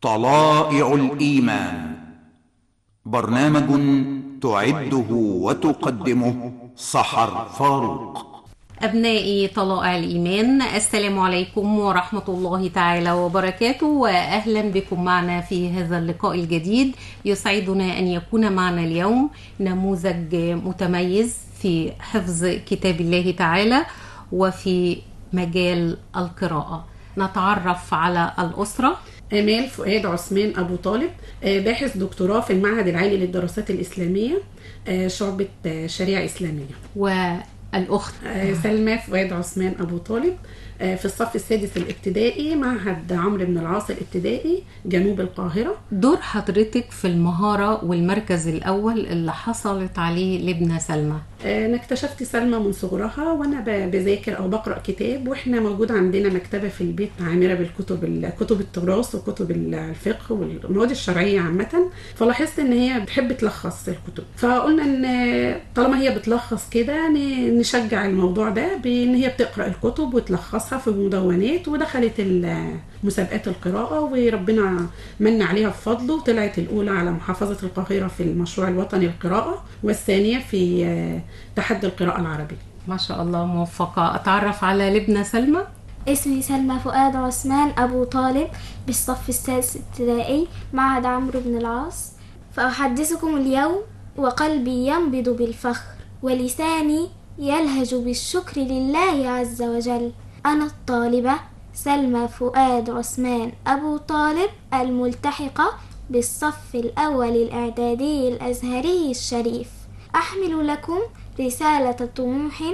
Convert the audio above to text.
طلائع الإيمان برنامج تعده وتقدمه صحر فاروق أبنائي طلائع الإيمان السلام عليكم ورحمة الله تعالى وبركاته وأهلا بكم معنا في هذا اللقاء الجديد يسعدنا أن يكون معنا اليوم نموذج متميز في حفظ كتاب الله تعالى وفي مجال القراءة نتعرف على الأسرة آمال فؤاد عثمان أبو طالب آه، باحث دكتوراه في المعهد العالي للدراسات الإسلامية آه، شعبة آه، شريعة إسلامية والأخت آه، سلمى فؤاد عثمان أبو طالب آه، في الصف السادس الابتدائي معهد عمرو بن العاص الابتدائي جنوب القاهرة دور حضرتك في المهارة والمركز الأول اللي حصلت عليه لابنة سلمى آه، انا اكتشفت سلمى من صغرها وانا ب- بذاكر او بقرا كتاب واحنا موجود عندنا مكتبه في البيت عامره بالكتب ال- كتب التراث وكتب ال- الفقه والمواد الشرعيه عامه فلاحظت ان هي بتحب تلخص الكتب فقلنا ان طالما هي بتلخص كده ن- نشجع الموضوع ده بان هي بتقرا الكتب وتلخصها في مدونات ودخلت ال- مسابقات القراءه وربنا من عليها بفضله طلعت الاولى على محافظه القاهره في المشروع الوطني القراءه والثانيه في آه، تحدي القراءة العربية ما شاء الله موفقة أتعرف على لبنى سلمى اسمي سلمى فؤاد عثمان أبو طالب بالصف السادس ابتدائي معهد عمرو بن العاص فأحدثكم اليوم وقلبي ينبض بالفخر ولساني يلهج بالشكر لله عز وجل أنا الطالبة سلمى فؤاد عثمان أبو طالب الملتحقة بالصف الأول الإعدادي الأزهري الشريف أحمل لكم رسالة طموح